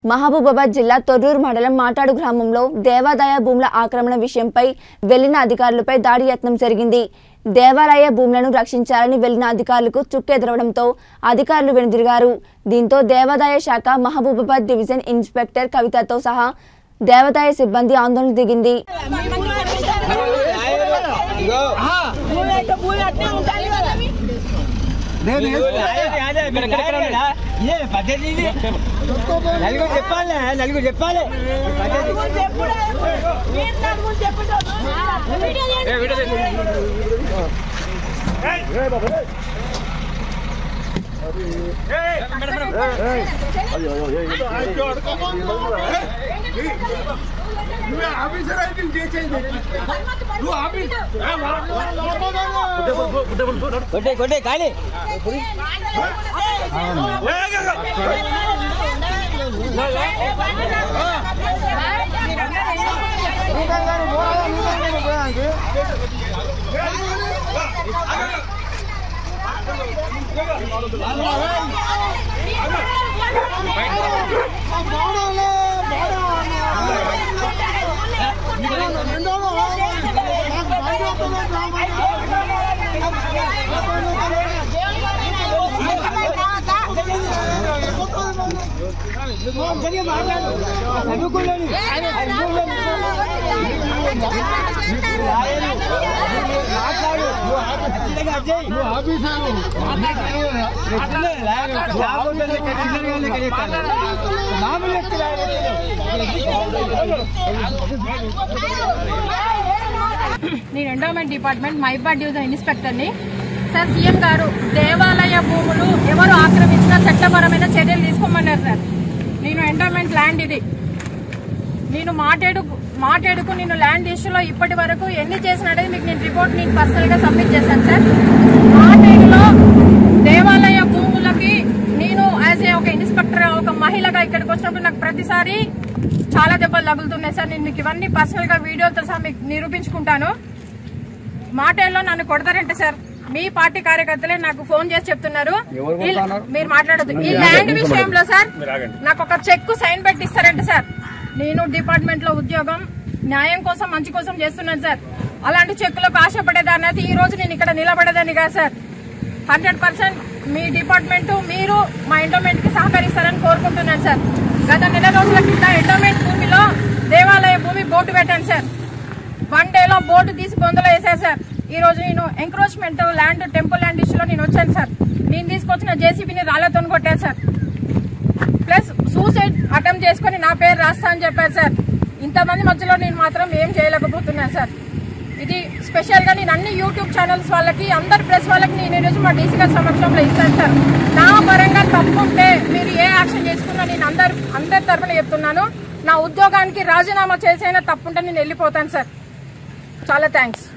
మహబూబాబాద్ జిల్లా తొర్రూరు మండలం మాటాడు గ్రామంలో దేవాదాయ భూముల ఆక్రమణ విషయంపై వెళ్లిన అధికారులపై దాడి యత్నం జరిగింది దేవాలయ భూములను రక్షించాలని వెళ్లిన అధికారులకు చుక్కెదరవడంతో అధికారులు వెనుదిరిగారు దీంతో దేవాదాయ శాఖ మహబూబాబాద్ డివిజన్ ఇన్స్పెక్టర్ కవితతో సహా దేవాదాయ సిబ్బంది ఆందోళన దిగింది నలుగురు చెప్పాలి నలుగురు చెప్పాలి కొట్టే కొట్టే ఖాళీ చదువుకోలేదు మాట్లాడు ఖచ్చితంగా అజయ్ నువ్వు ఆఫీసరు మామూలు నేను ఎండోమెంట్ డిపార్ట్మెంట్ మైబాడ్ డివిజన్ ఇన్స్పెక్టర్ని సార్ సీఎం గారు దేవాలయ భూములు ఎవరు ఆక్రమించినా చట్టపరమైన చర్యలు తీసుకోమన్నారు సార్ నేను ఎండోమెంట్ ల్యాండ్ ఇది నేను మాటేడు మాటేడుకు నేను ల్యాండ్ ఇష్యూలో ఇప్పటి వరకు ఎన్ని చేసినట్టు మీకు నేను రిపోర్ట్ నేను పర్సనల్ గా సబ్మిట్ చేశాను సార్ మాటేడులో దేవాలయ భూములకి నేను యాజ్ ఏ ఒక ఇన్స్పెక్టర్ ఒక మహిళగా ఇక్కడికి వచ్చినప్పుడు నాకు ప్రతిసారి చాలా దెబ్బలు తగులుతున్నాయి సార్ నేను మీకు ఇవన్నీ పర్సనల్ గా వీడియోలతో సహా మీకు నిరూపించుకుంటాను మాటల్లో నన్ను కొడతారంటే సార్ మీ పార్టీ కార్యకర్తలే నాకు ఫోన్ చేసి చెప్తున్నారు ఈ- మీరు మాట్లాడద్దు ఈ ల్యాండ్ విషయంలో సార్ నాకు ఒక చెక్ సైన్ పెట్టి ఇస్తారంటే సార్ నేను డిపార్ట్మెంట్ లో ఉద్యోగం న్యాయం కోసం మంచి కోసం చేస్తున్నాను సార్ అలాంటి చెక్కులకు ఆశపడేదాన్ని అయితే ఈ రోజు నేను ఇక్కడ నిలబడేదాన్ని కాదు సార్ హండ్రెడ్ పర్సెంట్ మీ డిపార్ట్మెంట్ మీరు మా ఎండోమెంట్ కి సహకరిస్తారని కోరుకుంటున్నాను సార్ గత నెల రోజుల కింద ఎండోమెంట్ భూమిలో దేవాలయ భూమి బోర్డు పెట్టాను సార్ వన్ డేలో బోర్డు తీసి బొందలో వేసారు సార్ ఈ రోజు నేను ఎంక్రోచ్మెంట్ ల్యాండ్ టెంపుల్ ల్యాండ్ ఇష్యూలో నేను వచ్చాను సార్ నేను తీసుకొచ్చిన జేసీబీని రాళ్లతో కొట్టాను సార్ ప్లస్ సూసైడ్ అటెంప్ట్ చేసుకుని నా పేరు రాస్తా అని చెప్పారు సార్ ఇంతమంది మధ్యలో నేను మాత్రం ఏం చేయలేకపోతున్నాను సార్ ఇది స్పెషల్ గా నేను అన్ని యూట్యూబ్ ఛానల్స్ వాళ్ళకి అందరు ప్రెస్ వాళ్ళకి నేను ఈరోజు మా డీసీ గారి సమక్షంలో ఇస్తాను సార్ నా పరంగా తప్పు ఉంటే మీరు ఏ యాక్షన్ చేసుకున్నా నేను అందరు అందరి తరఫున చెప్తున్నాను నా ఉద్యోగానికి రాజీనామా చేసైనా తప్పుంటే నేను వెళ్ళిపోతాను సార్ చాలా థ్యాంక్స్